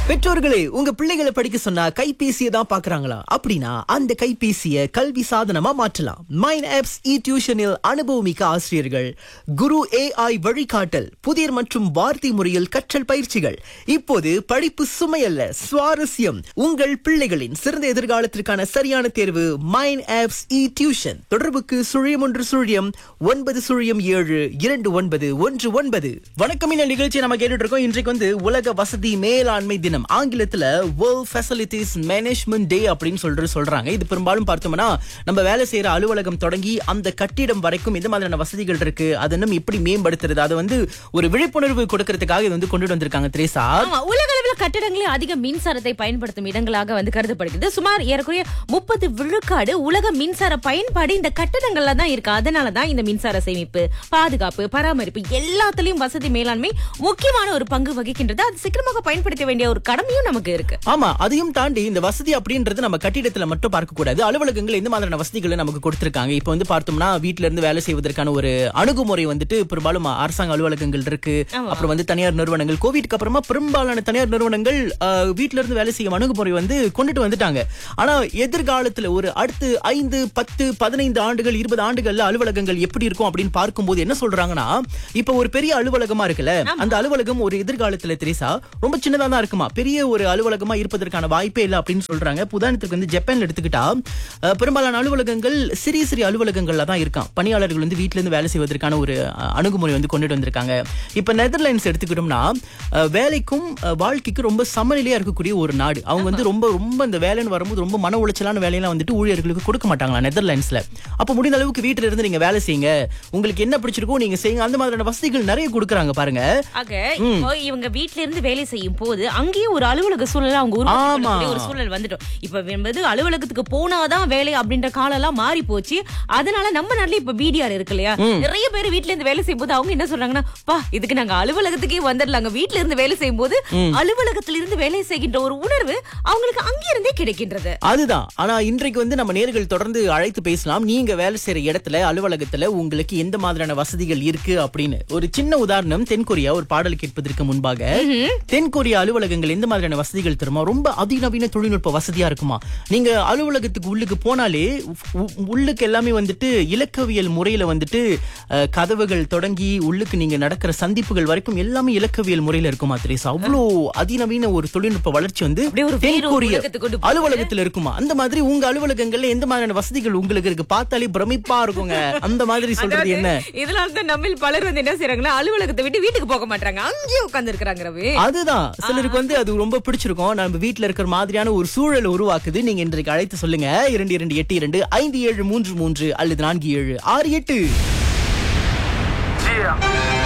பெற்றோர்களே உங்க பிள்ளைகளை படிக்க சொன்னா கைபேசியை தான் பாக்குறாங்களா அப்படின்னா அந்த கைபேசியை கல்வி சாதனமா மாற்றலாம் மைன் ஆப்ஸ் இ டியூஷனில் அனுபவமிக்க ஆசிரியர்கள் குரு ஏஐ வழிகாட்டல் புதிர் மற்றும் வார்த்தை முறையில் கற்றல் பயிற்சிகள் இப்போது படிப்பு சுமையல்ல சுவாரஸ்யம் உங்கள் பிள்ளைகளின் சிறந்த எதிர்காலத்திற்கான சரியான தேர்வு மைன் ஆப்ஸ் இ டியூஷன் தொடர்புக்கு சுழியம் ஒன்று சுழியம் ஒன்பது சுழியம் ஏழு இரண்டு ஒன்பது ஒன்று ஒன்பது வணக்கம் இந்த நிகழ்ச்சி நம்ம கேட்டுட்டு இருக்கோம் இன்றைக்கு வந்து உலக வசதி மேலாண்மை தினம் ஆங்கிலத்துல வேர்ல்ட் ஃபெசிலிட்டிஸ் மேனேஜ்மெண்ட் டே அப்படின்னு சொல்லிட்டு சொல்றாங்க இது பெரும்பாலும் பார்த்தோம்னா நம்ம வேலை செய்யற அலுவலகம் தொடங்கி அந்த கட்டிடம் வரைக்கும் இந்த மாதிரியான வசதிகள் இருக்கு அதை இன்னும் எப்படி மேம்படுத்துறது அதை வந்து ஒரு விழிப்புணர்வு கொடுக்கறதுக்காக இது வந்து கொண்டு வந்திருக்காங்க திரேசா ஆமா உலக அளவில் கட்டிடங்களில் அதிக மின்சாரத்தை பயன்படுத்தும் இடங்களாக வந்து கருதப்படுகிறது சுமார் ஏறக்குறைய முப்பது விழுக்காடு உலக மின்சார பயன்பாடு இந்த கட்டடங்கள்ல தான் இருக்கு அதனால தான் இந்த மின்சார சேமிப்பு பாதுகாப்பு பராமரிப்பு எல்லாத்துலயும் வசதி மேலாண்மை முக்கியமான ஒரு பங்கு வகிக்கின்றது அது சீக்கிரமாக பயன்படுத்த வேண்டிய ஒரு கடமையும் நமக்கு இருக்கு ஆமா அதையும் தாண்டி இந்த வசதி அப்படின்றது நம்ம கட்டிடத்துல மட்டும் பார்க்க கூடாது அலுவலகங்கள் எந்த மாதிரியான வசதிகளை நமக்கு கொடுத்திருக்காங்க இப்போ வந்து பார்த்தோம்னா வீட்ல இருந்து வேலை செய்வதற்கான ஒரு அணுகுமுறை வந்துட்டு பெரும்பாலும் அரசாங்க அலுவலகங்கள் இருக்கு அப்புறம் வந்து தனியார் நிறுவனங்கள் கோவிட்க்கு அப்புறமா பெரும்பாலான தனியார் நிறுவனங்கள் ஆஹ், வீட்ல இருந்து வேலை செய்யும் அணுகுமுறை வந்து கொண்டுட்டு வந்துட்டாங்க ஆனா எதிர்காலத்துல ஒரு அடுத்து ஐந்து பத்து பதினைந்து ஆண்டுகள் இருபது ஆண்டுகள்ல அலுவலகங்கள் எப்படி இருக்கும் அப்படின்னு பார்க்கும்போது என்ன சொல்றாங்கன்னா இப்ப ஒரு பெரிய அலுவலகமா இருக்குல்ல அந்த அலுவலகம் ஒரு எதிர்காலத்துல திரேசா ரொம்ப சின்னதா தான் இருக்குமா பெரிய ஒரு அலுவலகமா இருப்பதற்கான வாய்ப்பே இல்லை அப்படின்னு சொல்றாங்க இப்ப உதாரணத்துக்கு வந்து ஜப்பான்ல எடுத்துக்கிட்டா அஹ், பெரும்பாலான அலுவலகங்கள் சிறிய சிறிய அலுவலகங்கள்ல தான் இருக்கான் பணியாளர்கள் வந்து வீட்ல இருந்து வேலை செய்வதற்கான ஒரு அஹ், அணுகுமுறை வந்து கொண்டுட்டு வந்திருக்காங்க இப்ப நெதர்லாண்ட்ஸ் எடுத்துக்கிட்டோம்னா அஹ், வேலைக்கும் அஹ், வாழ்க்கைக்கும் ரொம்ப சமநிலையா இருக்கக்கூடிய ஒரு நாடு அவங்க வந்து ரொம்ப ரொம்ப இந்த வேலைன்னு வரும்போது ரொம்ப மன உளைச்சலான வேலையெல்லாம் வந்துட்டு ஊழியர்களுக்கு கொடுக்க மாட்டாங்களா நெதர்லாண்ட்ஸ்ல அப்ப முடிந்த அளவுக்கு வீட்டுல இருந்து நீங்க வேலை செய்யுங்க உங்களுக்கு என்ன பிடிச்சிருக்கோ நீங்க செய்யுங்க அந்த மாதிரியான வசதிகள் நிறைய கொடுக்குறாங்க பாருங்க ஆக இப்போ இவங்க வீட்ல இருந்து வேலை செய்யும் போது அங்கேயும் ஒரு அலுவலக சூழலை அவங்க உருவாக்கி ஆமா. கொள்ளக்கூடிய ஒரு சூழல் வந்துட்டோம் இப்ப என்பது அலுவலகத்துக்கு போனாதான் வேலை அப்படின்ற காலம் எல்லாம் மாறி போச்சு அதனால நம்ம நாட்டுல இப்ப பிடிஆர் இருக்கு இல்லையா நிறைய பேர் வீட்ல இருந்து வேலை செய்யும் போது அவங்க என்ன சொல்றாங்கன்னா பா இதுக்கு நாங்க அலுவலகத்துக்கே வந்துடலாங்க வீட்ல இருந்து வேலை செய்யும் போது அலுவலகத்துல இருந்து வேலை செய்கின்ற ஒரு உணர்வு அவங்களுக்கு அங்கிருந்தே கிடைக்கின்றது அதுதான் ஆனா இன்றைக்கு வந்து நம்ம நேர்கள் தொடர்ந்து அழைத்து பேசலாம் நீங்க வேலை செய்யற இடத்துல அலுவலகத்துல உங்களுக்கு எந்த மாதிரியான வசதிகள் இருக்கு அப்படின்னு ஒரு சின்ன உதாரணம் தென்கொரியா ஒரு பாடல் கேட்பதற்கு முன்பாக தென்கொரியா அலுவலகங்கள் எந்த மாதிரியான வசதிகள் தருமா ரொம்ப அதிநவீன தொழில்நுட்ப வசதியா இருக்குமா நீங்க அலுவலகத்துக்கு உள்ளுக்கு போனாலே உ- உள்ளுக்கு எல்லாமே வந்துட்டு இலக்கவியல் முறையில வந்துட்டு அஹ், கதவுகள் தொடங்கி உள்ளுக்கு நீங்க நடக்கிற சந்திப்புகள் வரைக்கும் எல்லாமே இலக்கவியல் முறையில இருக்குமா திரேசா அவ்வளோ அதிநவீன ஒரு தொழில்நுட்ப வளர்ச்சி வந்து அப்படியே ஒரு வேறு தென்கொரிய உலகத்துக்கு கொண்டு போகுது. அலுவலகத்துல இருக்குமா அந்த மாதிரி உங்க அலுவலகங்கள்ல எந்த மாதிரியான வசதிகள் உங்களுக்கு இருக்கு பார்த்தாலே பிரமிப்பா இருக்குங்க அந்த மாதிரி சொல்றது என்ன இதனால தான் நம்மில் பலர் வந்து என்ன செய்யறாங்கன்னா அலுவலகத்தை விட்டு வீட்டுக்கு போக மாட்டாங்க அங்கேயே உட்கார்ந்து இருக்கிறாங்க ரவி அதுதான் சிலருக்கு வந்து அது ரொம்ப பிடிச்சிருக்கும் நம்ம வீட்ல இருக்கிற மாதிரியான ஒரு சூழல் உருவாக்குது நீங்க இன்றைக்கு அழைத்து சொல்லுங்க இரண்டு இரண்டு எட்டு இரண்டு ஐந்து ஏழு மூன்று மூன்று அல்லது நான்கு ஏழு ஆறு எட்டு Yeah.